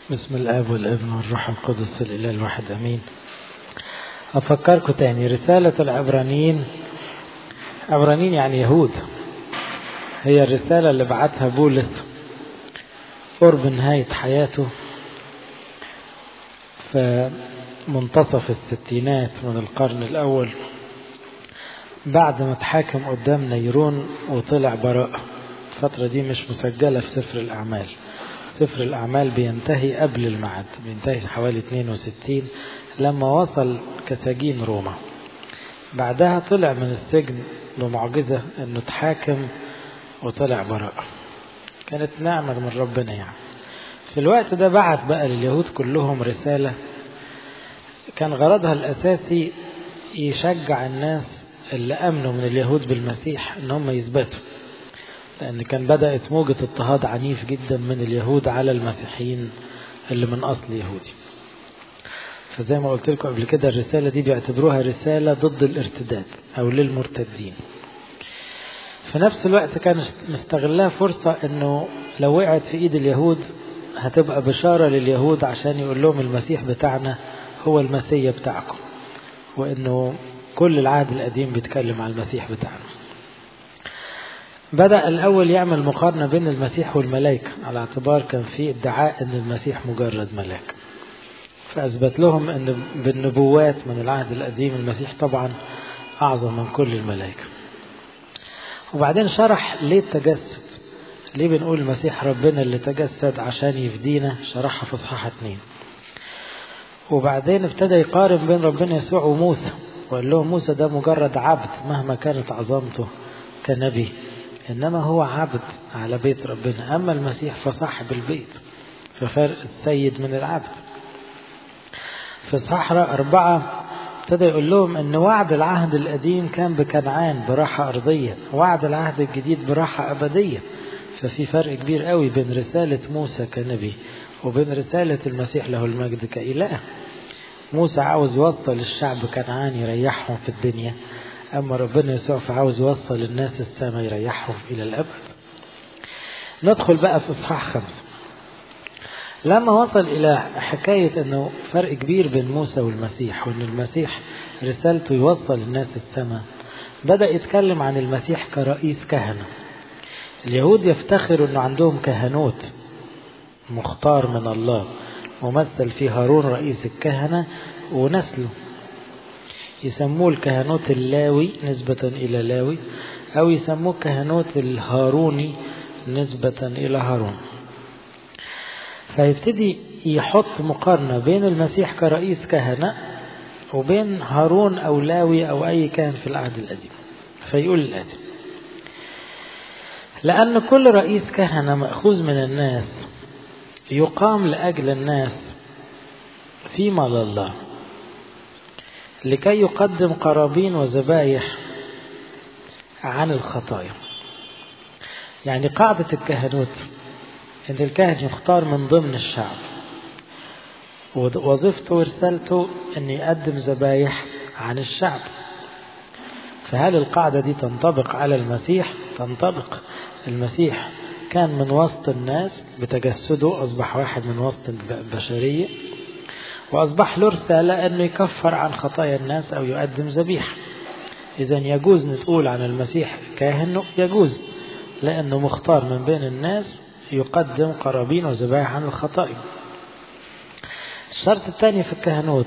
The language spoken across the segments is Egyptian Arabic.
بسم الاب والابن والروح القدس الاله الواحد امين افكركم تاني رسالة العبرانيين عبرانيين يعني يهود هي الرسالة اللي بعتها بولس قرب نهاية حياته في منتصف الستينات من القرن الأول بعد ما اتحاكم قدام نيرون وطلع براء الفترة دي مش مسجلة في سفر الأعمال سفر الأعمال بينتهي قبل الميعاد بينتهي حوالي 62 لما وصل كسجين روما بعدها طلع من السجن بمعجزة انه اتحاكم وطلع براء كانت نعمة من ربنا يعني في الوقت ده بعت بقى لليهود كلهم رسالة كان غرضها الأساسي يشجع الناس اللي أمنوا من اليهود بالمسيح ان هم يثبتوا لأن كان بدأت موجة اضطهاد عنيف جدا من اليهود على المسيحيين اللي من أصل يهودي فزي ما قلت لكم قبل كده الرسالة دي بيعتبروها رسالة ضد الارتداد أو للمرتدين في نفس الوقت كان مستغلها فرصة أنه لو وقعت في إيد اليهود هتبقى بشارة لليهود عشان يقول لهم المسيح بتاعنا هو المسيح بتاعكم وأنه كل العهد القديم بيتكلم عن المسيح بتاعنا بدأ الأول يعمل مقارنة بين المسيح والملائكة على اعتبار كان في ادعاء أن المسيح مجرد ملاك فأثبت لهم أن بالنبوات من العهد القديم المسيح طبعا أعظم من كل الملائكة وبعدين شرح ليه التجسد ليه بنقول المسيح ربنا اللي تجسد عشان يفدينا شرحها في اصحاح اتنين وبعدين ابتدى يقارن بين ربنا يسوع وموسى وقال لهم موسى ده مجرد عبد مهما كانت عظمته كنبي إنما هو عبد على بيت ربنا أما المسيح فصاحب البيت ففرق السيد من العبد في صحراء أربعة ابتدى يقول لهم أن وعد العهد القديم كان بكنعان براحة أرضية وعد العهد الجديد براحة أبدية ففي فرق كبير قوي بين رسالة موسى كنبي وبين رسالة المسيح له المجد كإله موسى عاوز يوصل الشعب كنعان يريحهم في الدنيا أما ربنا يسوع فعاوز يوصل الناس السماء يريحهم إلى الأبد ندخل بقى في إصحاح خمسة لما وصل إلى حكاية أنه فرق كبير بين موسى والمسيح وأن المسيح رسالته يوصل الناس السماء بدأ يتكلم عن المسيح كرئيس كهنة اليهود يفتخروا أنه عندهم كهنوت مختار من الله ممثل في هارون رئيس الكهنة ونسله يسموه الكهنوت اللاوي نسبة إلى لاوي أو يسموه كهنوت الهاروني نسبة إلى هارون فيبتدي يحط مقارنة بين المسيح كرئيس كهنة وبين هارون أو لاوي أو أي كان في العهد القديم فيقول الآتي لأن كل رئيس كهنة مأخوذ من الناس يقام لأجل الناس فيما لله لكي يقدم قرابين وذبايح عن الخطايا يعني قاعدة الكهنوت ان الكاهن يختار من ضمن الشعب ووظيفته ورسالته ان يقدم ذبايح عن الشعب فهل القاعدة دي تنطبق على المسيح تنطبق المسيح كان من وسط الناس بتجسده أصبح واحد من وسط البشرية وأصبح له رسالة أنه يكفر عن خطايا الناس أو يقدم ذبيحة إذا يجوز نقول عن المسيح كاهن يجوز لأنه مختار من بين الناس يقدم قرابين وذبائح عن الخطايا الشرط الثاني في الكهنوت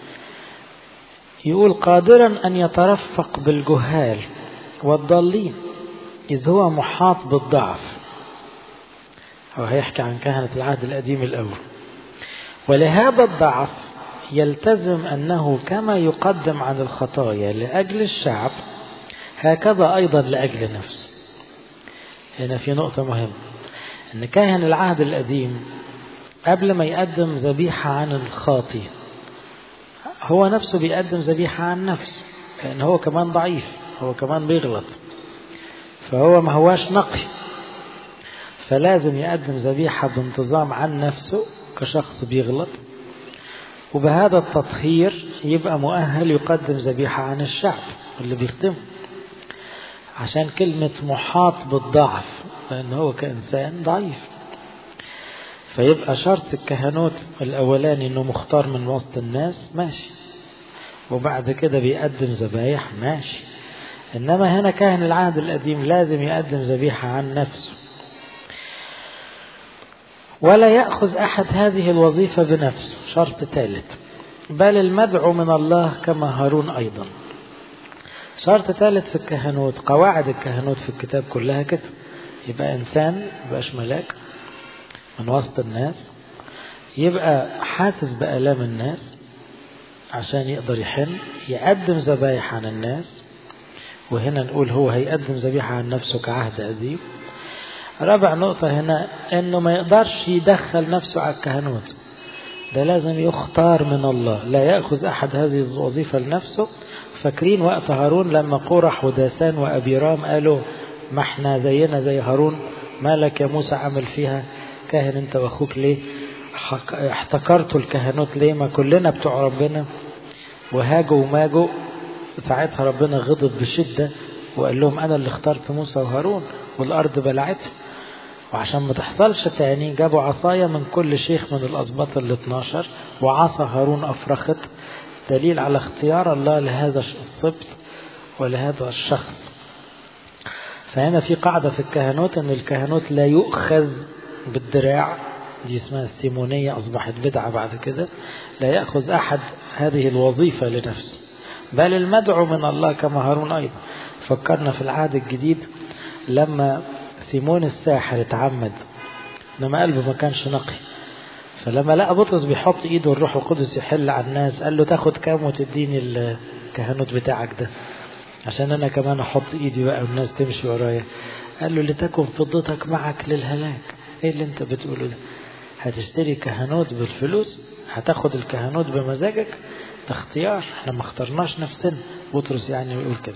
يقول قادرا أن يترفق بالجهال والضالين إذ هو محاط بالضعف هو هيحكي عن كهنة العهد القديم الأول ولهذا الضعف يلتزم أنه كما يقدم عن الخطايا لأجل الشعب هكذا أيضا لأجل نفسه هنا في نقطة مهمة أن كاهن العهد القديم قبل ما يقدم ذبيحة عن الخاطي هو نفسه بيقدم ذبيحة عن نفسه لأن هو كمان ضعيف هو كمان بيغلط فهو ما هواش نقي فلازم يقدم ذبيحة بانتظام عن نفسه كشخص بيغلط وبهذا التطهير يبقى مؤهل يقدم ذبيحة عن الشعب اللي بيخدمه عشان كلمة محاط بالضعف لأن هو كإنسان ضعيف فيبقى شرط الكهنوت الأولاني إنه مختار من وسط الناس ماشي وبعد كده بيقدم ذبايح ماشي إنما هنا كاهن العهد القديم لازم يقدم ذبيحة عن نفسه ولا يأخذ أحد هذه الوظيفة بنفسه شرط ثالث بل المدعو من الله كما هارون أيضا شرط ثالث في الكهنوت قواعد الكهنوت في الكتاب كلها كده يبقى إنسان يبقاش ملاك من وسط الناس يبقى حاسس بآلام الناس عشان يقدر يحن يقدم ذبايح عن الناس وهنا نقول هو هيقدم ذبيحة عن نفسه كعهد قديم رابع نقطة هنا انه ما يقدرش يدخل نفسه على الكهنوت ده لازم يختار من الله لا يأخذ أحد هذه الوظيفة لنفسه فاكرين وقت هارون لما قرح وداسان وأبيرام قالوا ما احنا زينا زي هارون مالك يا موسى عمل فيها كاهن انت واخوك ليه احتكرتوا الكهنوت ليه ما كلنا بتوع ربنا وهاجوا وماجوا ساعتها ربنا غضب بشدة وقال لهم أنا اللي اخترت موسى وهارون والأرض بلعتهم وعشان ما تحصلش تاني جابوا عصاية من كل شيخ من الأسباط ال 12 وعصا هارون أفرخت دليل على اختيار الله لهذا السبط ولهذا الشخص فهنا في قاعدة في الكهنوت أن الكهنوت لا يؤخذ بالدراع دي اسمها السيمونية أصبحت بدعة بعد كده لا يأخذ أحد هذه الوظيفة لنفسه بل المدعو من الله كما هارون أيضا فكرنا في العهد الجديد لما سيمون الساحر اتعمد انما قلبه ما كانش نقي فلما لقى بطرس بيحط ايده الروح القدس يحل على الناس قال له تاخد كام وتديني الكهنوت بتاعك ده عشان انا كمان احط ايدي بقى والناس تمشي ورايا قال له لتكن فضتك معك للهلاك ايه اللي انت بتقوله ده هتشتري كهنوت بالفلوس هتاخد الكهنوت بمزاجك ده اختيار احنا ما اخترناش نفسنا بطرس يعني يقول كده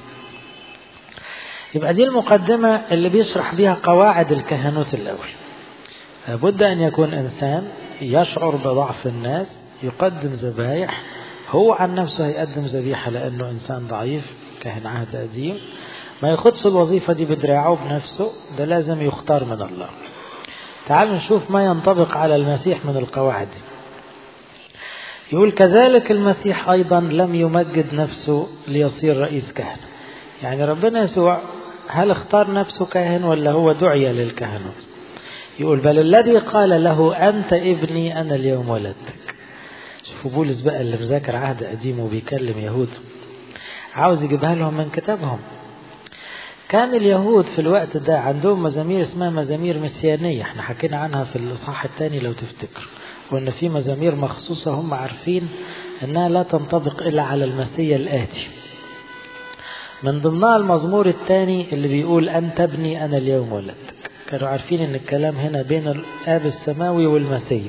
يبقى دي المقدمة اللي بيشرح بيها قواعد الكهنوت الأول لابد أن يكون إنسان يشعر بضعف الناس يقدم ذبايح هو عن نفسه هيقدم ذبيحة لأنه إنسان ضعيف كاهن عهد قديم ما ياخدش الوظيفة دي بدراعه بنفسه ده لازم يختار من الله تعالوا نشوف ما ينطبق على المسيح من القواعد دي يقول كذلك المسيح أيضا لم يمجد نفسه ليصير رئيس كهنة يعني ربنا يسوع هل اختار نفسه كاهن ولا هو دعي للكهنوت يقول بل الذي قال له أنت ابني أنا اليوم ولدتك شوفوا بولس بقى اللي مذاكر عهد قديم وبيكلم يهود عاوز يجيبها لهم من كتابهم كان اليهود في الوقت ده عندهم مزامير اسمها مزامير مسيانية احنا حكينا عنها في الإصحاح الثاني لو تفتكروا وان في مزامير مخصوصة هم عارفين انها لا تنطبق الا على المسيا الآتي من ضمنها المزمور الثاني اللي بيقول أنت ابني أنا اليوم ولدتك كانوا عارفين ان الكلام هنا بين الآب السماوي والمسيح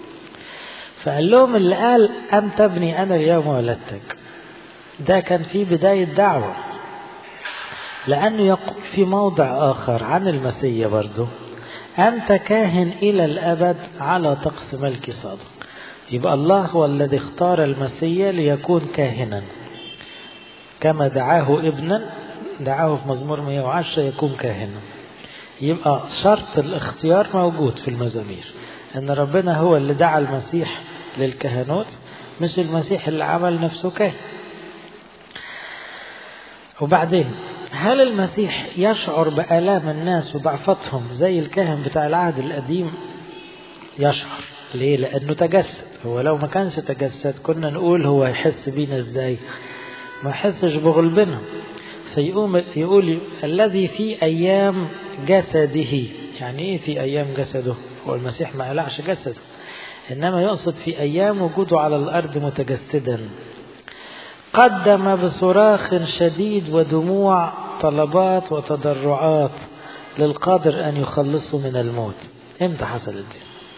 فقال لهم اللي قال أنت ابني أنا اليوم ولدتك ده كان في بداية دعوة لأنه يقول في موضع آخر عن المسيح برضه أنت كاهن إلى الأبد على طقس ملك صادق يبقى الله هو الذي اختار المسيح ليكون كاهنا كما دعاه ابنا دعاه في مزمور 110 يكون كاهنا يبقى شرط الاختيار موجود في المزامير ان ربنا هو اللي دعا المسيح للكهنوت مش المسيح اللي عمل نفسه كاهن وبعدين هل المسيح يشعر بآلام الناس وضعفتهم زي الكاهن بتاع العهد القديم يشعر ليه لأنه تجسد هو لو ما كانش تجسد كنا نقول هو يحس بينا ازاي ما يحسش بغلبنا فيقوم يقول الذي في أيام جسده يعني ايه في أيام جسده هو المسيح ما قلعش جسده إنما يقصد في أيام وجوده على الأرض متجسدا قدم بصراخ شديد ودموع طلبات وتضرعات للقادر أن يخلصه من الموت امتى حصلت دي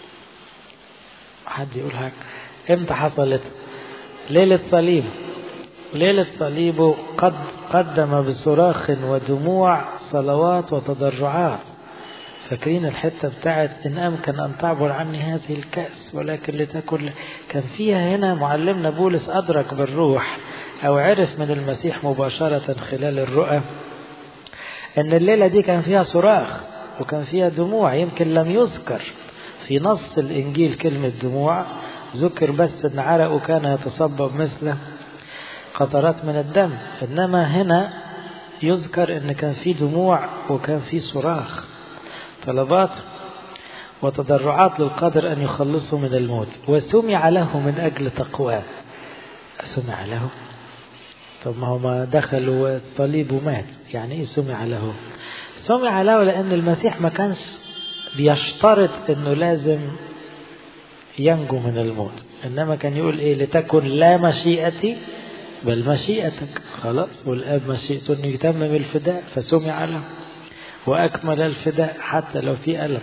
حد يقول هيك امتى حصلت ليلة صليب ليلة صليبه قد قدم بصراخ ودموع صلوات وتضرعات فاكرين الحتة بتاعت إن أمكن أن تعبر عني هذه الكأس ولكن لتكن كان فيها هنا معلمنا بولس أدرك بالروح أو عرف من المسيح مباشرة خلال الرؤى أن الليلة دي كان فيها صراخ وكان فيها دموع يمكن لم يذكر في نص الإنجيل كلمة دموع ذكر بس أن عرقه كان يتصبب مثل قطرات من الدم إنما هنا يذكر أن كان في دموع وكان في صراخ طلبات وتضرعات للقادر أن يخلصه من الموت وسمع له من أجل تقواه سمع له طب ما هو ما دخل الصليب ومات يعني ايه سمع له سمع له لأن المسيح ما كانش بيشترط أنه لازم ينجو من الموت إنما كان يقول إيه لتكن لا مشيئتي بل مشيئتك خلاص والآب مشيئته أنه يتمم الفداء فسمع له وأكمل الفداء حتى لو في ألم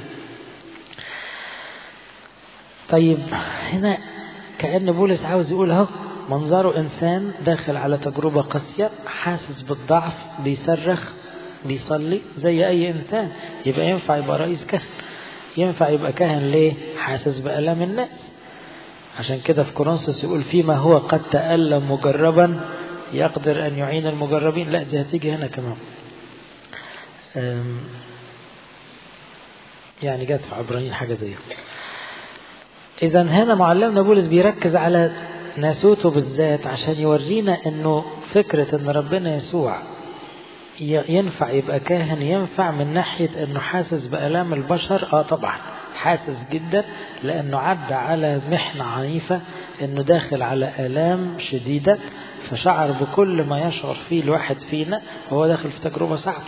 طيب هنا كأن بولس عاوز يقول اهو منظره إنسان داخل على تجربة قاسية حاسس بالضعف بيصرخ بيصلي زي أي إنسان يبقى ينفع يبقى رئيس كهن ينفع يبقى كاهن ليه حاسس بألم الناس عشان كده في كورنثوس يقول فيما هو قد تألم مجربا يقدر أن يعين المجربين لا دي هتيجي هنا كمان يعني جت في عبرانيين حاجة زي إذا هنا معلمنا بولس بيركز على ناسوته بالذات عشان يورينا إنه فكرة إن ربنا يسوع ينفع يبقى كاهن ينفع من ناحية إنه حاسس بآلام البشر آه طبعا حاسس جدا لأنه عدى على محنة عنيفة إنه داخل على آلام شديدة فشعر بكل ما يشعر فيه الواحد فينا وهو داخل في تجربة صعبة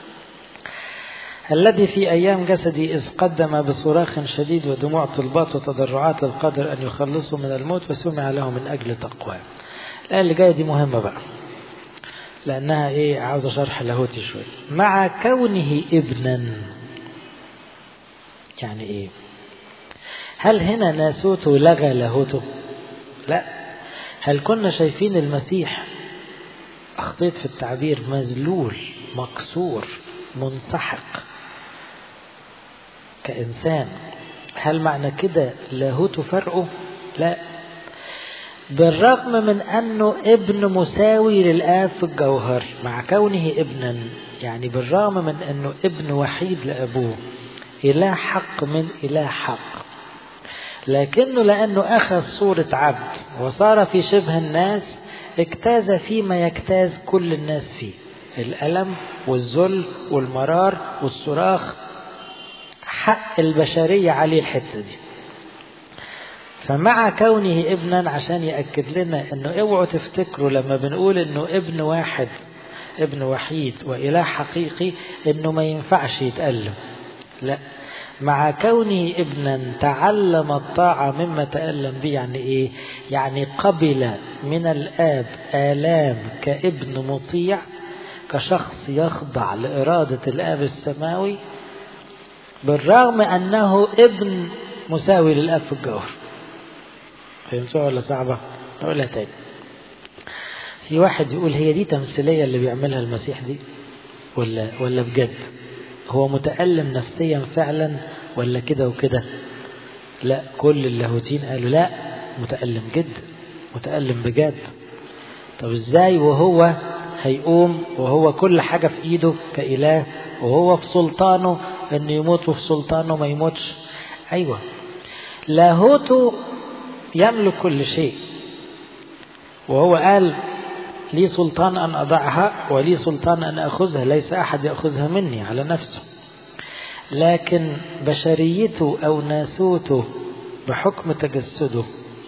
الذي في أيام جسدي إذ قدم بصراخ شديد ودموع طلبات وتضرعات للقدر أن يخلصه من الموت وسمع له من أجل تقواه الآية اللي جاية دي مهمة بقى لأنها إيه عاوزة شرح لاهوتي شوي مع كونه ابنا يعني إيه هل هنا ناسوته لغى لاهوته لا هل كنا شايفين المسيح أخطيت في التعبير مذلول مكسور منسحق كإنسان هل معنى كده لاهوته فرقه لا بالرغم من أنه ابن مساوي للآب في الجوهر مع كونه ابنا يعني بالرغم من أنه ابن وحيد لأبوه إله حق من إله حق لكنه لأنه أخذ صورة عبد وصار في شبه الناس اجتاز فيما يجتاز كل الناس فيه الألم والذل والمرار والصراخ حق البشرية عليه الحتة دي فمع كونه ابنا عشان يأكد لنا انه اوعوا تفتكروا لما بنقول انه ابن واحد ابن وحيد وإله حقيقي انه ما ينفعش يتألم لا مع كونه ابنا تعلم الطاعة مما تألم به يعني ايه يعني قبل من الآب آلام كابن مطيع كشخص يخضع لإرادة الآب السماوي بالرغم أنه ابن مساوي للأب في الجوهر فهمتوها ولا صعبة؟ نقولها تاني في واحد يقول هي دي تمثيلية اللي بيعملها المسيح دي ولا ولا بجد هو متألم نفسيا فعلا ولا كده وكده لا كل اللاهوتين قالوا لا متألم جدا متألم بجد طب ازاي وهو هيقوم وهو كل حاجة في ايده كإله وهو في سلطانه انه يموت وفي سلطانه ما يموتش ايوه لاهوته يملك كل شيء وهو قال لي سلطان أن أضعها ولي سلطان أن أخذها ليس أحد يأخذها مني على نفسه لكن بشريته أو ناسوته بحكم تجسده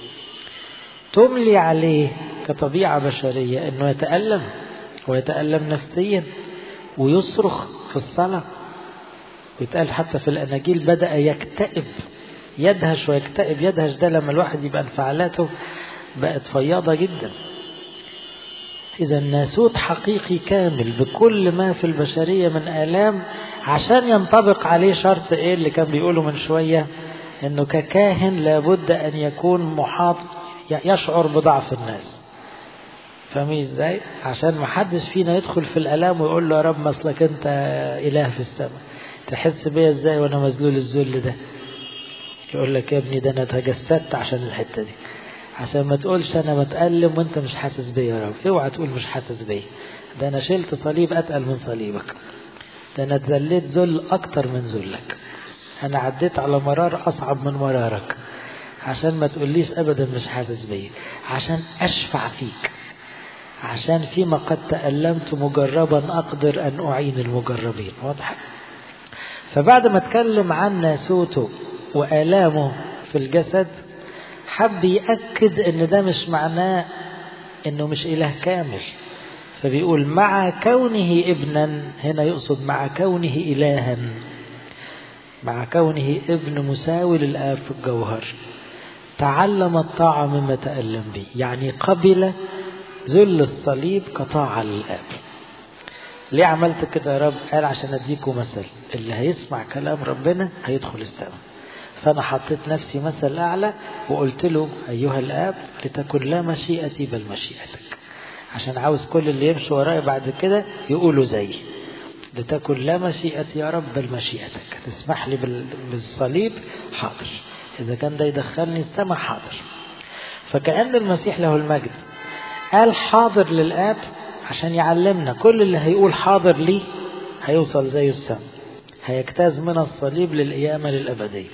تملي عليه كطبيعة بشرية أنه يتألم ويتألم نفسيا ويصرخ في الصلاة ويتقال حتى في الأناجيل بدأ يكتئب يدهش ويكتئب يدهش ده لما الواحد يبقى انفعالاته بقت فياضة جدا إذا ناسوت حقيقي كامل بكل ما في البشرية من آلام عشان ينطبق عليه شرط إيه اللي كان بيقوله من شوية إنه ككاهن لابد أن يكون محاط يشعر بضعف الناس فاهمين ازاي؟ عشان ما حدش فينا يدخل في الآلام ويقول له يا رب مثلك أنت إله في السماء تحس بيا ازاي وأنا مذلول الذل ده؟ يقول لك يا ابني ده أنا تجسدت عشان الحتة دي عشان ما تقولش انا بتألم وانت مش حاسس بيا يا رب اوعى تقول مش حاسس بيا ده انا شلت صليب اتقل من صليبك ده انا اتذليت ذل اكتر من ذلك أنا عديت على مرار أصعب من مرارك عشان ما تقوليش أبدا مش حاسس بيا عشان أشفع فيك عشان فيما قد تألمت مجربا أقدر أن أعين المجربين واضح فبعد ما اتكلم عن ناسوته وآلامه في الجسد حب يأكد ان ده مش معناه انه مش اله كامل فبيقول مع كونه ابنا هنا يقصد مع كونه الها مع كونه ابن مساوي للآب في الجوهر تعلم الطاعة مما تألم به يعني قبل ذل الصليب كطاعة للآب ليه عملت كده يا رب قال عشان اديكم مثل اللي هيسمع كلام ربنا هيدخل السماء فأنا حطيت نفسي مثل أعلى وقلت له أيها الآب لتكن لا مشيئتي بل مشيئتك عشان عاوز كل اللي يمشي ورايا بعد كده يقولوا زيي لتكن لا مشيئتي يا رب بل مشيئتك تسمح لي بالصليب حاضر إذا كان ده يدخلني السماء حاضر فكأن المسيح له المجد قال حاضر للآب عشان يعلمنا كل اللي هيقول حاضر لي هيوصل زي السماء هيجتاز من الصليب للقيامة للأبدية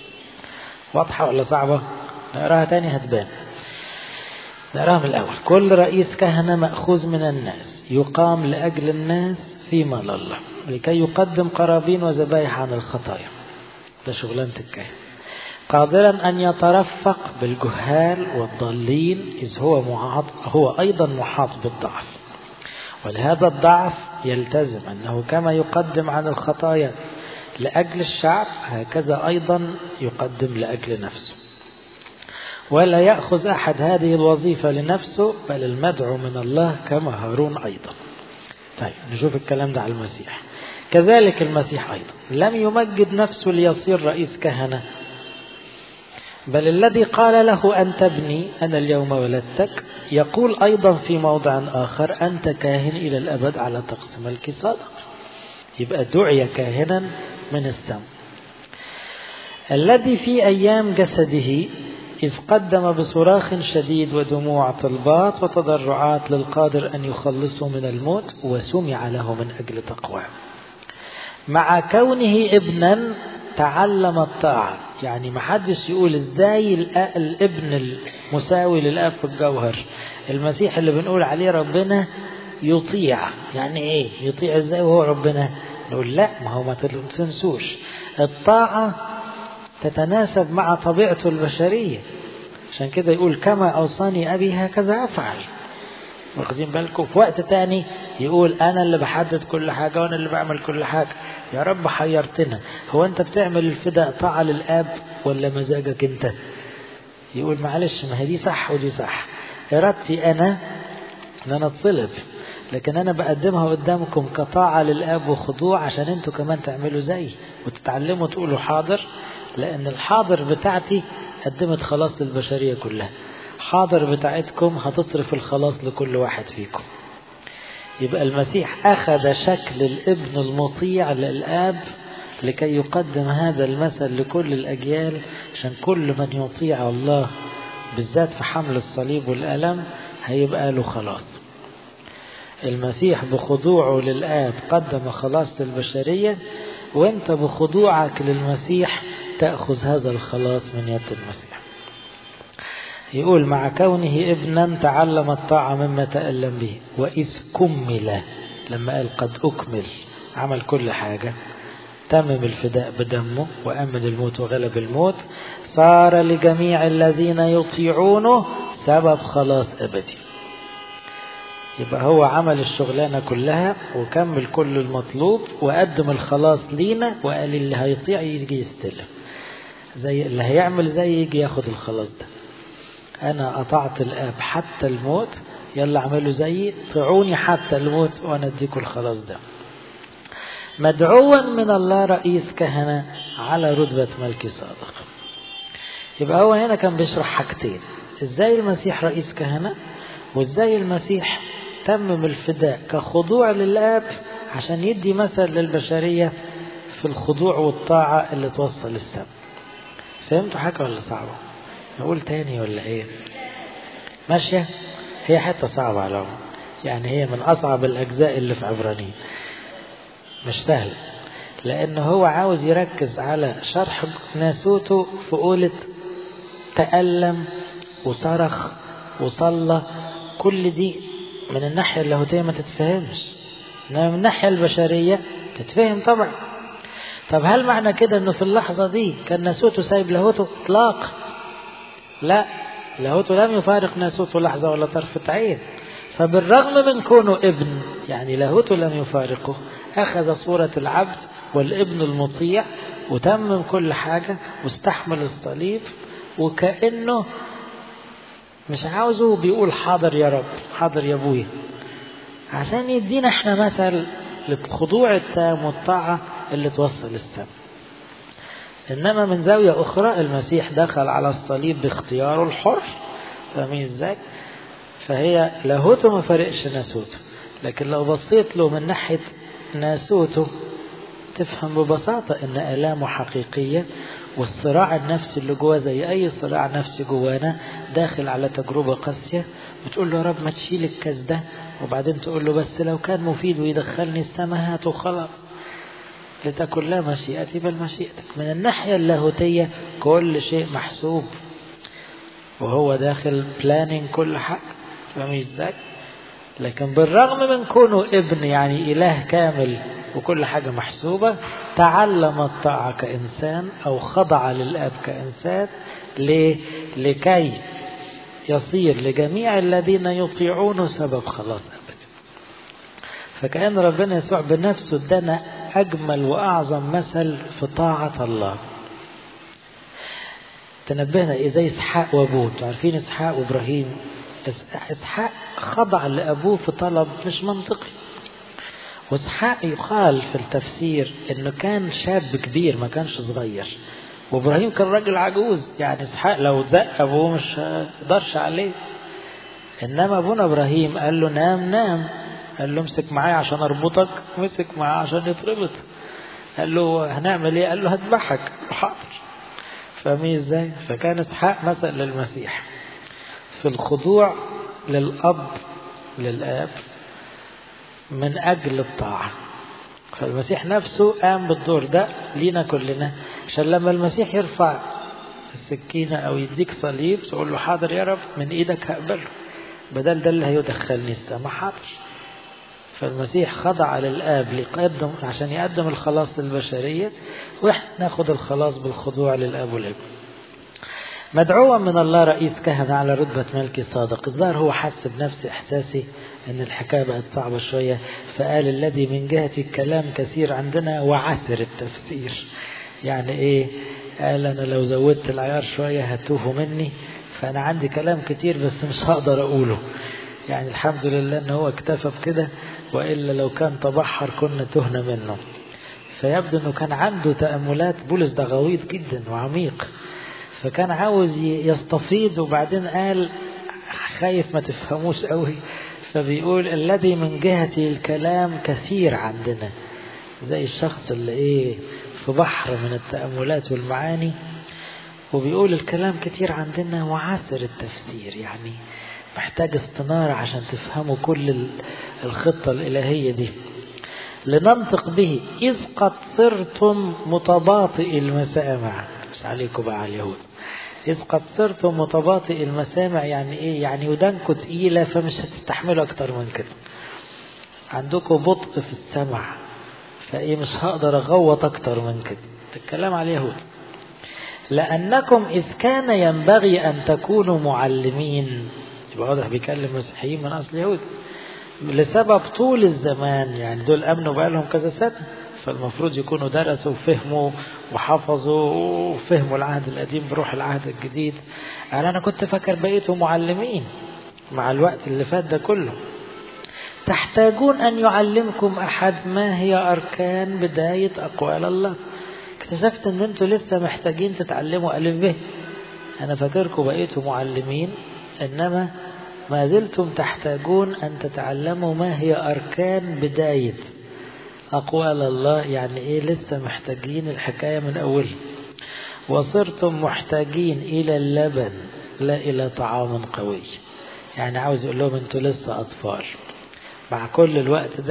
واضحة ولا صعبة نقراها تاني هتبان نقراها من الأول كل رئيس كهنة مأخوذ من الناس يقام لأجل الناس فيما لله لكي يقدم قرابين وذبائح عن الخطايا ده شغلانة الكاهن قادرا أن يترفق بالجهال والضالين إذ هو محاط هو أيضا محاط بالضعف ولهذا الضعف يلتزم أنه كما يقدم عن الخطايا لأجل الشعب هكذا أيضا يقدم لأجل نفسه ولا يأخذ أحد هذه الوظيفة لنفسه بل المدعو من الله كما هارون أيضا طيب نشوف الكلام ده على المسيح كذلك المسيح أيضا لم يمجد نفسه ليصير رئيس كهنة بل الذي قال له أنت ابني أنا اليوم ولدتك يقول أيضا في موضع آخر أنت كاهن إلى الأبد على طقس ملك صادق يبقى دعي كاهنا من السماء الذي في أيام جسده إذ قدم بصراخ شديد ودموع طلبات وتضرعات للقادر أن يخلصه من الموت وسمع له من أجل تقواه مع كونه ابنا تعلم الطاعة يعني ما حدش يقول ازاي الابن المساوي للاب في الجوهر المسيح اللي بنقول عليه ربنا يطيع يعني ايه يطيع ازاي وهو ربنا نقول لا ما هو ما تنسوش الطاعة تتناسب مع طبيعته البشرية عشان كده يقول كما أوصاني أبي هكذا أفعل واخدين بالكم في وقت تاني يقول أنا اللي بحدد كل حاجة وأنا اللي بعمل كل حاجة يا رب حيرتنا هو أنت بتعمل الفداء طاعة للآب ولا مزاجك أنت يقول معلش ما هي دي صح ودي صح إرادتي أنا أن أنا أتصلب لكن أنا بقدمها قدامكم كطاعة للآب وخضوع عشان أنتوا كمان تعملوا زي وتتعلموا تقولوا حاضر لأن الحاضر بتاعتي قدمت خلاص للبشرية كلها حاضر بتاعتكم هتصرف الخلاص لكل واحد فيكم يبقى المسيح أخذ شكل الابن المطيع للآب لكي يقدم هذا المثل لكل الأجيال عشان كل من يطيع الله بالذات في حمل الصليب والألم هيبقى له خلاص المسيح بخضوعه للآب قدم خلاص للبشرية وانت بخضوعك للمسيح تأخذ هذا الخلاص من يد المسيح يقول مع كونه ابنا تعلم الطاعة مما تألم به وإذ كمل لما قال قد أكمل عمل كل حاجة تمم الفداء بدمه وأمن الموت وغلب الموت صار لجميع الذين يطيعونه سبب خلاص أبدي يبقى هو عمل الشغلانة كلها وكمل كل المطلوب وقدم الخلاص لينا وقال اللي هيطيع يجي يستلم زي اللي هيعمل زي يجي ياخد الخلاص ده أنا أطعت الآب حتى الموت يلا اعملوا زيي طيعوني حتى الموت وأنا أديكم الخلاص ده مدعوا من الله رئيس كهنة على رتبة ملك صادق يبقى هو هنا كان بيشرح حاجتين ازاي المسيح رئيس كهنة وازاي المسيح تمم الفداء كخضوع للآب عشان يدي مثل للبشرية في الخضوع والطاعة اللي توصل للسماء فهمتوا حاجة ولا صعبة نقول تاني ولا ايه ماشية هي حتة صعبة على يعني هي من أصعب الأجزاء اللي في عبرانيين مش سهل لأن هو عاوز يركز على شرح ناسوته في قولة تألم وصرخ وصلى كل دي من الناحية اللاهوتية ما تتفهمش إنما من الناحية البشرية تتفهم طبعا طب هل معنى كده انه في اللحظة دي كان ناسوته سايب لاهوته اطلاق لا لاهوته لم يفارق ناسوته لحظة ولا طرفة عين فبالرغم من كونه ابن يعني لاهوته لم يفارقه أخذ صورة العبد والابن المطيع وتمم كل حاجة واستحمل الصليب وكأنه مش عاوزه بيقول حاضر يا رب حاضر يا ابويا عشان يدينا احنا مثل للخضوع التام والطاعة اللي توصل السماء انما من زاوية اخرى المسيح دخل على الصليب باختياره الحر فاهمين ازاي فهي لاهوته ما فرقش ناسوته لكن لو بصيت له من ناحية ناسوته تفهم ببساطة ان الامه حقيقية والصراع النفسي اللي جواه زي اي صراع نفسي جوانا داخل على تجربة قاسية بتقول له يا رب ما تشيل الكاس ده وبعدين تقول له بس لو كان مفيد ويدخلني السماء هاته خلاص لتكن لا مشيئتي بل مشيئتك من الناحية اللاهوتية كل شيء محسوب وهو داخل بلانين كل حاجة فاهمين ازاي؟ لكن بالرغم من كونه ابن يعني إله كامل وكل حاجة محسوبة تعلم الطاعة كإنسان أو خضع للآب كإنسان ليه؟ لكي يصير لجميع الذين يطيعونه سبب خلاص أبدا فكأن ربنا يسوع بنفسه ادانا أجمل وأعظم مثل في طاعة الله تنبهنا إيه زي إسحاق وأبوه انتوا عارفين إسحاق وإبراهيم إسحاق خضع لأبوه في طلب مش منطقي وإسحاق يقال في التفسير إنه كان شاب كبير ما كانش صغير وإبراهيم كان راجل عجوز يعني إسحاق لو زق أبوه مش قدرش عليه إنما أبونا إبراهيم قال له نام نام قال له امسك معايا عشان أربطك مسك معاه عشان يتربط قال له هنعمل إيه قال له هذبحك حاضر فاهمين إزاي فكان إسحاق مثل للمسيح في الخضوع للأب للآب من أجل الطاعة فالمسيح نفسه قام بالدور ده لينا كلنا عشان لما المسيح يرفع السكينة أو يديك صليب تقول له حاضر يا رب من إيدك هقبله بدل ده اللي هيدخلني السماء حاضر فالمسيح خضع للآب ليقدم عشان يقدم الخلاص للبشرية وإحنا ناخد الخلاص بالخضوع للآب والابن مدعوا من الله رئيس كهنة على رتبة ملكي صادق الظاهر هو حس بنفس إحساسي أن الحكاية بقت صعبة شوية فقال الذي من جهة الكلام كثير عندنا وعثر التفسير يعني إيه قال أنا لو زودت العيار شوية هتوه مني فأنا عندي كلام كتير بس مش هقدر أقوله يعني الحمد لله أن هو اكتفى بكده وإلا لو كان تبحر كنا تهنا منه فيبدو أنه كان عنده تأملات بولس ده غويط جدا وعميق فكان عاوز يستفيض وبعدين قال خايف ما تفهموش قوي فبيقول الذي من جهة الكلام كثير عندنا زي الشخص اللي ايه في بحر من التأملات والمعاني وبيقول الكلام كتير عندنا وعسر التفسير يعني محتاج استنارة عشان تفهموا كل الخطة الإلهية دي لننطق به إذ قد صرتم متباطئ المسامع مش عليكم بقى على اليهود إذ قد صرتم متباطئ المسامع يعني إيه يعني ودانكم تقيلة فمش هتستحملوا أكتر من كده عندكم بطء في السمع فإيه مش هقدر أغوط أكتر من كده الكلام على اليهود لأنكم إذ كان ينبغي أن تكونوا معلمين يبقى واضح بيكلم مسيحيين من أصل يهود لسبب طول الزمان يعني دول أمنوا بقى لهم كذا سنة فالمفروض يكونوا درسوا وفهموا وحفظوا وفهموا العهد القديم بروح العهد الجديد يعني أنا كنت فاكر بقيتوا معلمين مع الوقت اللي فات ده كله تحتاجون أن يعلمكم أحد ما هي أركان بداية أقوال الله اكتشفت أن أنتوا لسه محتاجين تتعلموا ألف به أنا فاكركم بقيتوا معلمين إنما ما زلتم تحتاجون أن تتعلموا ما هي أركان بداية أقوال الله يعني إيه لسه محتاجين الحكاية من أولها وصرتم محتاجين إلى اللبن لا إلى طعام قوي يعني عاوز يقول لهم أنتوا لسه أطفال مع كل الوقت ده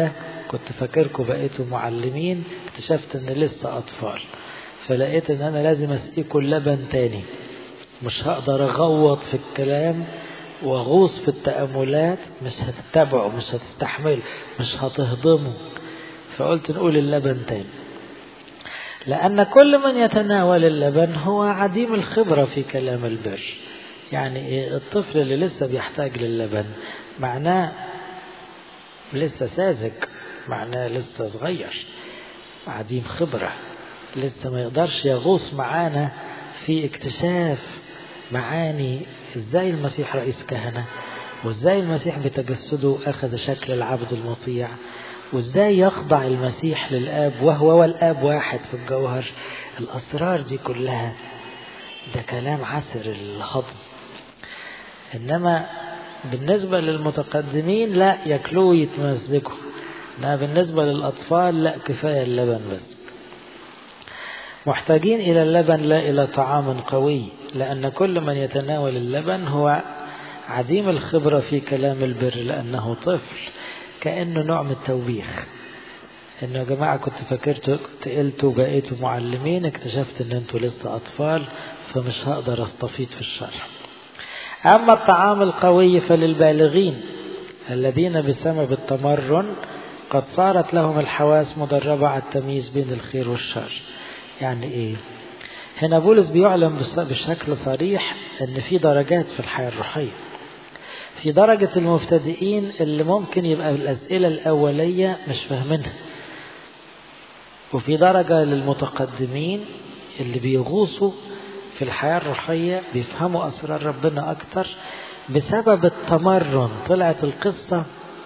كنت فاكركم بقيتوا معلمين اكتشفت ان لسه اطفال فلقيت ان انا لازم اسقيكم اللبن تاني مش هقدر اغوط في الكلام واغوص في التأملات مش هتتبعوا مش هتستحملوا مش هتهضموا فقلت نقول اللبن تاني لأن كل من يتناول اللبن هو عديم الخبرة في كلام البر يعني إيه الطفل اللي لسه بيحتاج للبن معناه لسه ساذج معناه لسه صغير عديم خبرة لسه ما يقدرش يغوص معانا في اكتشاف معاني ازاي المسيح رئيس كهنة وازاي المسيح بتجسده اخذ شكل العبد المطيع وازاي يخضع المسيح للاب وهو والاب واحد في الجوهر الاسرار دي كلها ده كلام عسر الهضم انما بالنسبه للمتقدمين لا ياكلوه ويتمزجوا انما بالنسبه للاطفال لا كفايه اللبن بس محتاجين الى اللبن لا الى طعام قوي لان كل من يتناول اللبن هو عديم الخبره في كلام البر لانه طفل كأنه نوع من التوبيخ انه يا جماعة كنت فاكرتوا كنت قلتوا بقيتوا معلمين اكتشفت ان انتوا لسه اطفال فمش هقدر استفيد في الشرح اما الطعام القوي فللبالغين الذين بسبب التمرن قد صارت لهم الحواس مدربة على التمييز بين الخير والشر يعني ايه هنا بولس بيعلم بشكل صريح ان في درجات في الحياة الروحية في درجة المبتدئين اللي ممكن يبقى الأسئلة الأولية مش فاهمينها وفي درجة للمتقدمين اللي بيغوصوا في الحياة الروحية بيفهموا أسرار ربنا أكتر بسبب التمرن طلعت القصة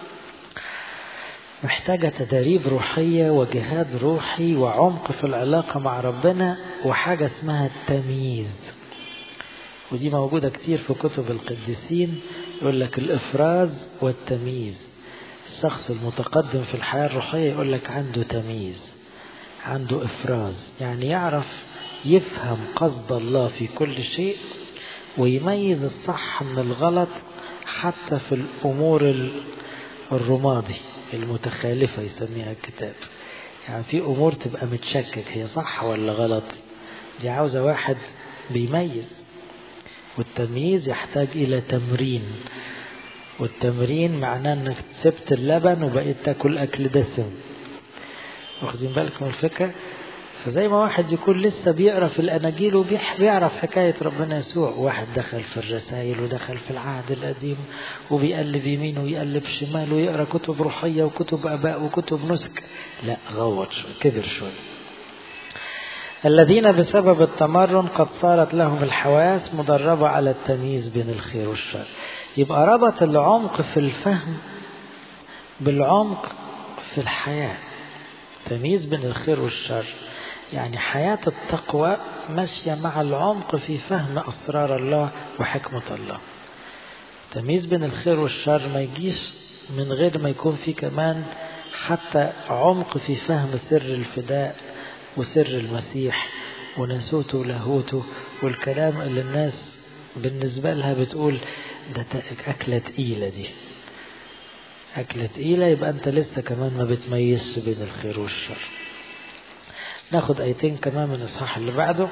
محتاجة تدريب روحية وجهاد روحي وعمق في العلاقة مع ربنا وحاجة اسمها التمييز ودي موجودة كتير في كتب القديسين يقول لك الإفراز والتمييز الشخص المتقدم في الحياة الروحية يقول لك عنده تمييز عنده إفراز يعني يعرف يفهم قصد الله في كل شيء ويميز الصح من الغلط حتى في الأمور الرمادي المتخالفة يسميها الكتاب يعني في أمور تبقى متشكك هي صح ولا غلط دي عاوزة واحد بيميز والتمييز يحتاج إلى تمرين والتمرين معناه انك سبت اللبن وبقيت تاكل اكل دسم واخدين بالكم الفكرة فزي ما واحد يكون لسه بيقرا في الاناجيل وبيعرف حكايه ربنا يسوع واحد دخل في الرسائل ودخل في العهد القديم وبيقلب يمين ويقلب شمال ويقرا كتب روحيه وكتب اباء وكتب نسك لا غوط شوي كبر شوي الذين بسبب التمرن قد صارت لهم الحواس مدربة على التمييز بين الخير والشر يبقى ربط العمق في الفهم بالعمق في الحياة تمييز بين الخير والشر يعني حياة التقوى ماشية مع العمق في فهم أسرار الله وحكمة الله تمييز بين الخير والشر ما يجيش من غير ما يكون في كمان حتى عمق في فهم سر الفداء وسر المسيح وناسوته ولاهوته والكلام اللي الناس بالنسبة لها بتقول ده أكلة تقيلة دي أكلة تقيلة يبقى أنت لسه كمان ما بتميزش بين الخير والشر ناخد آيتين كمان من الإصحاح اللي بعده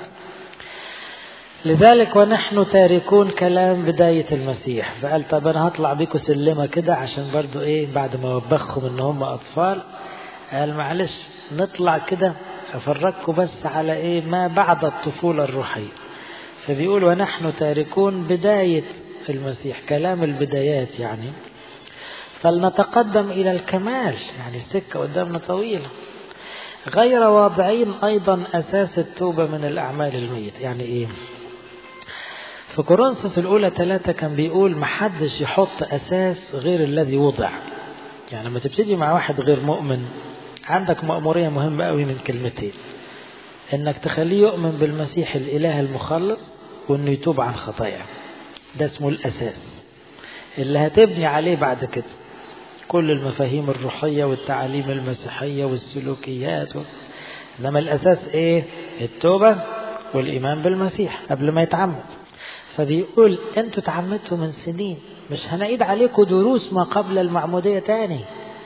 لذلك ونحن تاركون كلام بداية المسيح فقال طب أنا هطلع بيكم سلمة كده عشان برضو إيه بعد ما وبخهم إن هم أطفال قال معلش نطلع كده أفرجكم بس على إيه ما بعد الطفولة الروحية فبيقول ونحن تاركون بداية المسيح كلام البدايات يعني فلنتقدم إلى الكمال يعني السكة قدامنا طويلة غير واضعين أيضا أساس التوبة من الأعمال الميت يعني إيه في كورنثوس الأولى ثلاثة كان بيقول محدش يحط أساس غير الذي وضع يعني لما تبتدي مع واحد غير مؤمن عندك مأمورية مهمة قوي من كلمتين انك تخليه يؤمن بالمسيح الاله المخلص وانه يتوب عن خطاياه ده اسمه الاساس اللي هتبني عليه بعد كده كل المفاهيم الروحية والتعاليم المسيحية والسلوكيات و... انما الاساس ايه التوبة والايمان بالمسيح قبل ما يتعمد فبيقول انتوا تعمدتوا من سنين مش هنعيد عليكم دروس ما قبل المعمودية تاني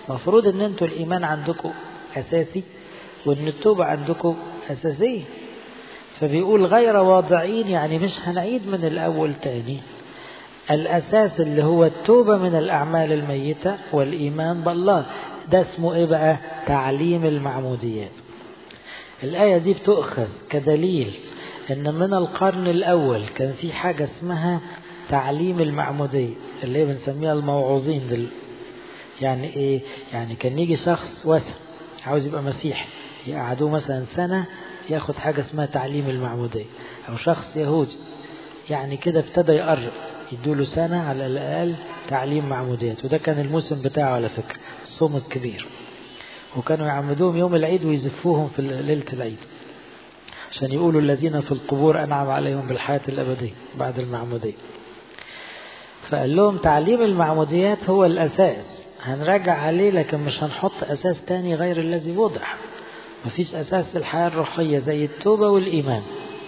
مفروض ان انتوا الايمان عندكم اساسي وان التوبة عندكم اساسية فبيقول غير واضعين يعني مش هنعيد من الاول تاني الاساس اللي هو التوبة من الاعمال الميتة والايمان بالله ده اسمه ايه بقى تعليم المعموديات الآية دي بتؤخذ كدليل ان من القرن الاول كان في حاجة اسمها تعليم المعمودية اللي هي بنسميها الموعوظين دل يعني ايه يعني كان يجي شخص وثن عاوز يبقى مسيحي يقعدوه مثلا سنة ياخد حاجة اسمها تعليم المعمودية او شخص يهودي يعني كده ابتدى يقرب يدوله سنة على الأقل تعليم معموديات وده كان الموسم بتاعه على فكرة الصوم الكبير وكانوا يعمدوهم يوم العيد ويزفوهم في ليلة العيد عشان يقولوا الذين في القبور أنعم عليهم بالحياة الأبدية بعد المعمودية فقال لهم تعليم المعموديات هو الأساس هنراجع عليه لكن مش هنحط أساس تاني غير الذي وضع مفيش أساس الحياة الروحية زي التوبة والإيمان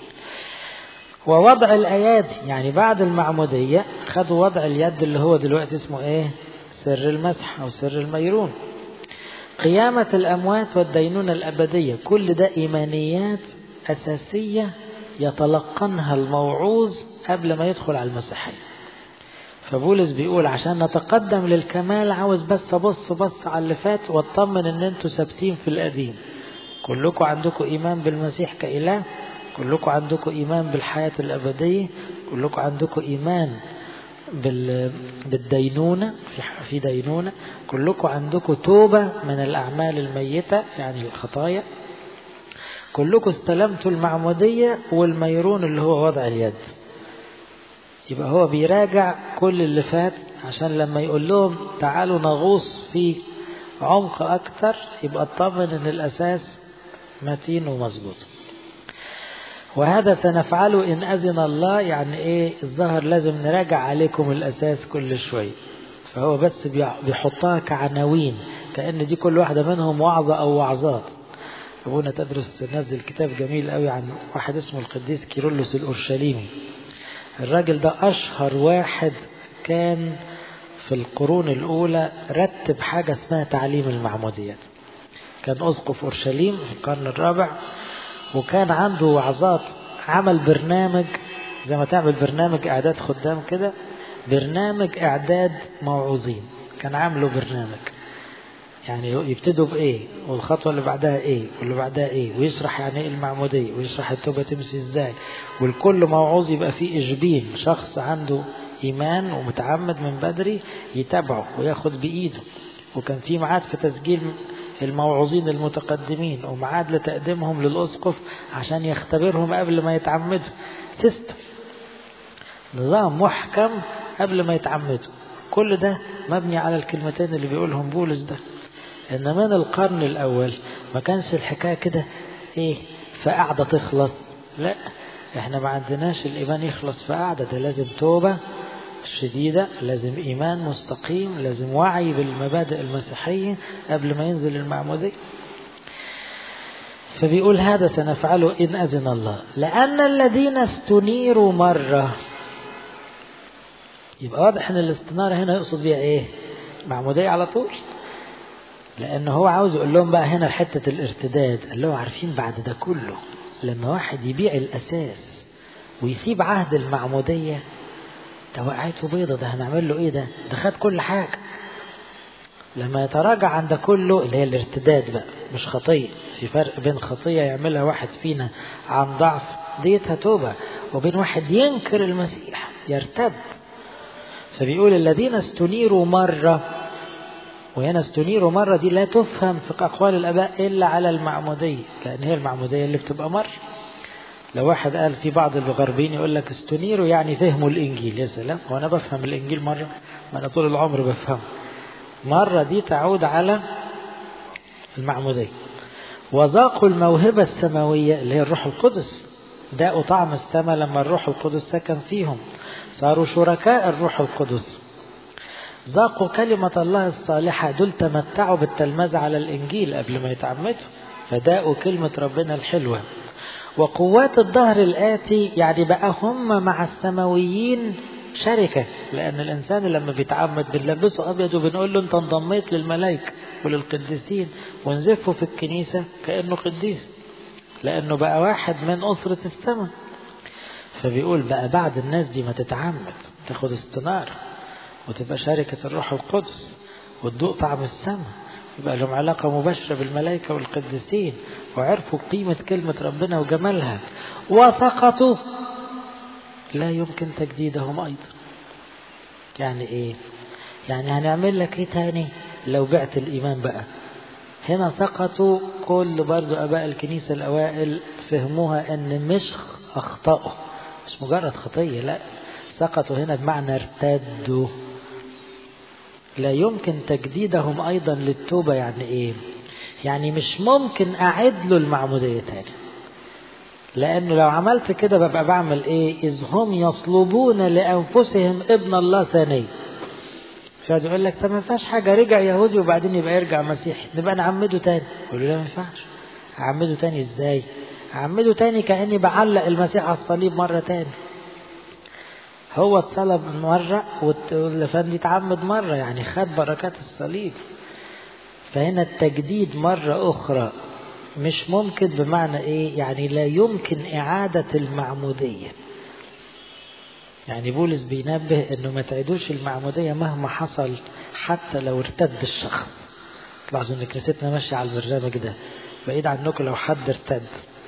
ووضع الآيات يعني بعد المعمودية خدوا وضع اليد اللي هو دلوقتي اسمه ايه سر المسح أو سر الميرون قيامة الأموات والدينونة الأبدية كل ده إيمانيات أساسية يتلقنها الموعوظ قبل ما يدخل على المسيحية فبولس بيقول عشان نتقدم للكمال عاوز بس أبص بص على اللي فات واطمن ان انتوا ثابتين في القديم كلكم عندكم إيمان بالمسيح كإله كلكم عندكم إيمان بالحياة الأبدية كلكم عندكم إيمان بالدينونة في دينونة كلكم عندكم توبة من الأعمال الميتة يعني الخطايا كلكم استلمتوا المعمودية والميرون اللي هو وضع اليد يبقى هو بيراجع كل اللي فات عشان لما يقول لهم تعالوا نغوص في عمق أكتر يبقى اطمن إن الأساس متين ومظبوط وهذا سنفعله إن أذن الله يعني إيه الظهر لازم نراجع عليكم الأساس كل شوي فهو بس بيحطها كعناوين كأن دي كل واحدة منهم وعظة أو وعظات أبونا تدرس نزل كتاب جميل قوي عن واحد اسمه القديس كيرلس الأورشليمي الراجل ده أشهر واحد كان في القرون الأولى رتب حاجة اسمها تعليم المعموديات كان أسقف أورشليم في القرن الرابع وكان عنده وعظات عمل برنامج زي ما تعمل برنامج إعداد خدام كده برنامج إعداد موعوظين كان عامله برنامج يعني يبتدوا بإيه والخطوة اللي بعدها إيه واللي بعدها إيه ويشرح يعني إيه المعمودية ويشرح التوبة تمشي إزاي والكل موعوظ يبقى فيه إجبين شخص عنده إيمان ومتعمد من بدري يتابعه وياخد بإيده وكان في ميعاد في تسجيل الموعوظين المتقدمين وميعاد لتقديمهم للأسقف عشان يختبرهم قبل ما يتعمدوا سيستم نظام محكم قبل ما يتعمدوا كل ده مبني على الكلمتين اللي بيقولهم بولس ده ان من القرن الاول ما كانش الحكايه كده ايه فقعده تخلص لا احنا ما عندناش الايمان يخلص في قعده ده لازم توبه شديدة لازم إيمان مستقيم لازم وعي بالمبادئ المسيحية قبل ما ينزل المعمودية فبيقول هذا سنفعله إن أذن الله لأن الذين استنيروا مرة يبقى واضح ان الاستنارة هنا يقصد بيها ايه معمودية على طول لان هو عاوز يقول لهم بقى هنا حتة الارتداد اللي هو عارفين بعد ده كله لما واحد يبيع الاساس ويسيب عهد المعمودية ده وقعته بيضة ده هنعمل له ايه ده ده خد كل حاجة لما يتراجع عن ده كله اللي هي الارتداد بقى مش خطية في فرق بين خطية يعملها واحد فينا عن ضعف ديتها توبة وبين واحد ينكر المسيح يرتد فبيقول الذين استنيروا مرة وهنا استنيروا مرة دي لا تفهم في أقوال الآباء إلا على المعمودية لأن هي المعمودية اللي بتبقى مرة لو واحد قال في بعض الغربيين يقول لك استنيروا يعني فهموا الإنجيل يا سلام وأنا بفهم الإنجيل مرة ما أنا طول العمر بفهم مرة دي تعود على المعمودية وذاقوا الموهبة السماوية اللي هي الروح القدس داقوا طعم السماء لما الروح القدس سكن فيهم صاروا شركاء الروح القدس ذاقوا كلمة الله الصالحة دول تمتعوا بالتلمذة على الإنجيل قبل ما يتعمدوا فداقوا كلمة ربنا الحلوة وقوات الظهر الآتي يعني بقى هم مع السماويين شركة لأن الإنسان لما بيتعمد بنلبسه أبيض وبنقول له أنت انضميت للملائكة وللقديسين ونزفه في الكنيسة كأنه قديس لأنه بقى واحد من أسرة السماء فبيقول بقى بعد الناس دي ما تتعمد تاخد استنارة وتبقى شركة الروح القدس وتدوق طعم السماء يبقى لهم علاقة مباشرة بالملائكة والقديسين وعرفوا قيمة كلمة ربنا وجمالها وسقطوا لا يمكن تجديدهم أيضا يعني إيه يعني هنعمل لك إيه تاني لو بعت الإيمان بقى هنا سقطوا كل برضو أباء الكنيسة الأوائل فهموها أن مش أخطأوا مش مجرد خطية لا سقطوا هنا بمعنى ارتدوا لا يمكن تجديدهم أيضا للتوبة يعني إيه يعني مش ممكن أعد له المعمودية تاني لأنه لو عملت كده ببقى بعمل إيه إذ هم يصلبون لأنفسهم ابن الله ثاني فيقعد يقول لك طب ما ينفعش حاجة رجع يهودي وبعدين يبقى يرجع مسيحي نبقى نعمده تاني يقول له لا ما ينفعش أعمده تاني إزاي أعمده تاني كأني بعلق المسيح على الصليب مرة تاني هو اتصلب مرة واللفان اتعمد مرة يعني خد بركات الصليب فهنا التجديد مرة أخرى مش ممكن بمعنى إيه يعني لا يمكن إعادة المعمودية يعني بولس بينبه إنه ما تعيدوش المعمودية مهما حصل حتى لو ارتد الشخص تلاحظوا إن كنيستنا ماشية على البرنامج ده بعيد عنكم لو حد ارتد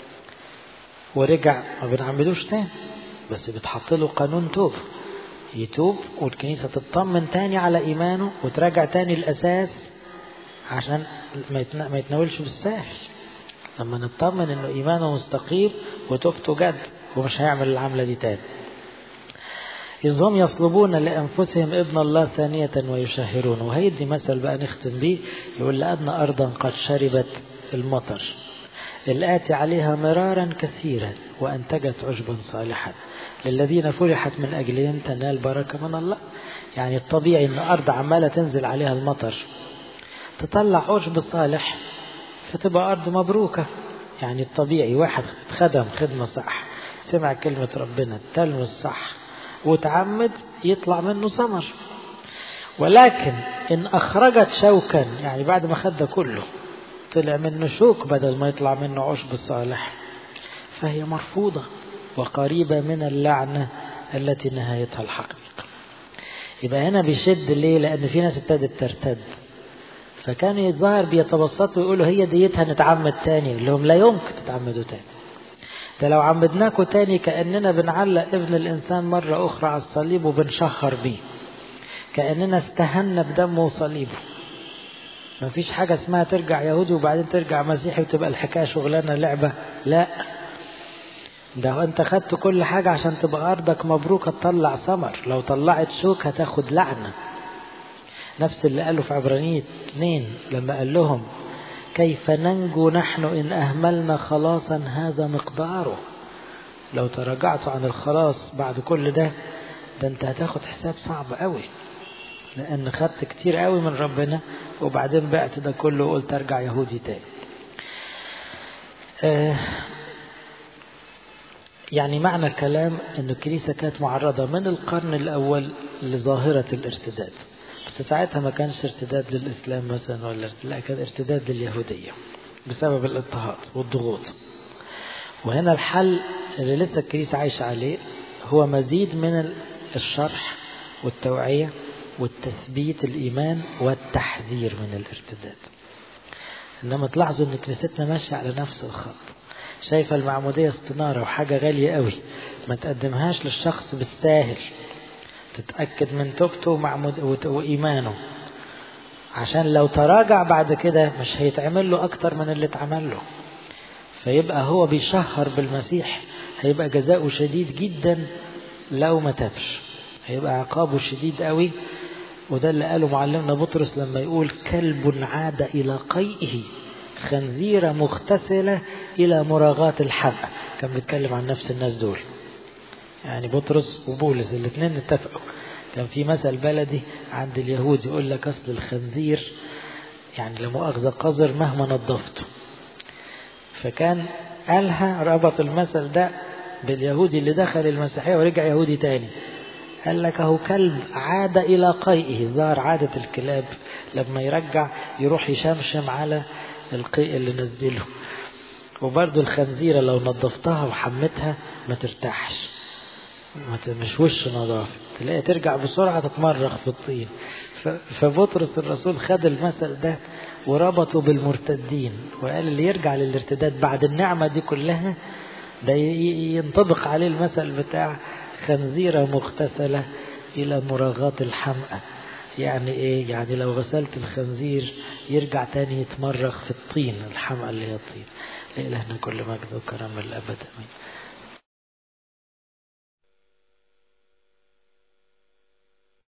ورجع ما بنعمدوش تاني بس بتحط له قانون توب يتوب والكنيسة تطمن تاني على إيمانه وتراجع تاني الأساس عشان ما يتناولش بالسهل لما نطمن انه ايمانه مستقيم وتوبته جد ومش هيعمل العملة دي تاني إذ هم يصلبون لأنفسهم ابن الله ثانية ويشهرون وهيدي مثل بقى نختم بيه يقول لأن أرضا قد شربت المطر الآتي عليها مرارا كثيرا وأنتجت عشبا صالحا للذين فرحت من أجلهم تنال بركة من الله يعني الطبيعي أن أرض عمالة تنزل عليها المطر تطلع عشب صالح فتبقى أرض مبروكة يعني الطبيعي واحد خدم خدمة صح سمع كلمة ربنا تلمس صح وتعمد يطلع منه ثمر ولكن إن أخرجت شوكا يعني بعد ما خد كله طلع منه شوك بدل ما يطلع منه عشب صالح فهي مرفوضة وقريبة من اللعنة التي نهايتها الحقيقة يبقى هنا بيشد ليه لأن في ناس ابتدت ترتد فكانوا يتظاهر بيتبسطوا ويقولوا هي ديتها نتعمد تاني اللي هم لا يمكن تتعمدوا تاني ده لو عمدناكوا تاني كأننا بنعلق ابن الإنسان مرة أخرى على الصليب وبنشهر بيه كأننا استهنا بدمه وصليبه ما فيش حاجة اسمها ترجع يهودي وبعدين ترجع مسيحي وتبقى الحكاية شغلانة لعبة لا ده انت خدت كل حاجة عشان تبقى أرضك مبروكة تطلع ثمر لو طلعت شوك هتاخد لعنة نفس اللي قاله في عبرانية اثنين لما قال لهم كيف ننجو نحن إن أهملنا خلاصا هذا مقداره لو تراجعتوا عن الخلاص بعد كل ده ده انت هتاخد حساب صعب قوي لأن خدت كتير قوي من ربنا وبعدين بعت ده كله وقلت أرجع يهودي تاني آه يعني معنى الكلام أن الكنيسة كانت معرضة من القرن الأول لظاهرة الارتداد بس ساعتها ما كانش ارتداد للإسلام مثلا ولا لا كان ارتداد لليهودية بسبب الاضطهاد والضغوط وهنا الحل اللي لسه الكنيسة عايشة عليه هو مزيد من الشرح والتوعية والتثبيت الإيمان والتحذير من الارتداد إنما تلاحظوا إن كنيستنا ماشية على نفس الخط شايفة المعمودية استنارة وحاجة غالية قوي ما تقدمهاش للشخص بالساهل تتأكد من توبته وإيمانه عشان لو تراجع بعد كده مش هيتعمل له أكتر من اللي اتعمل له فيبقى هو بيشهر بالمسيح هيبقى جزاؤه شديد جدا لو ما تابش هيبقى عقابه شديد قوي وده اللي قاله معلمنا بطرس لما يقول كلب عاد إلى قيئه خنزيرة مغتسلة إلى مراغاة الحق كان بيتكلم عن نفس الناس دول يعني بطرس وبولس الاثنين اتفقوا كان في مثل بلدي عند اليهود يقول لك أصل الخنزير يعني لمؤاخذة قذر مهما نظفته فكان قالها ربط المثل ده باليهودي اللي دخل المسيحية ورجع يهودي تاني قال لك اهو كلب عاد الى قيئه ظهر عادة الكلاب لما يرجع يروح يشمشم على القيء اللي نزله وبرضه الخنزيرة لو نظفتها وحمتها ما ترتاحش مش وش نظافة تلاقيها ترجع بسرعة تتمرغ في الطين فبطرس الرسول خد المثل ده وربطه بالمرتدين وقال اللي يرجع للارتداد بعد النعمة دي كلها ده ينطبق عليه المثل بتاع خنزيرة مغتسلة إلى مراغاة الحمأة يعني إيه يعني لو غسلت الخنزير يرجع تاني يتمرغ في الطين الحمأة اللي هي الطين لإلهنا كل مجد وكرم الأبد أمين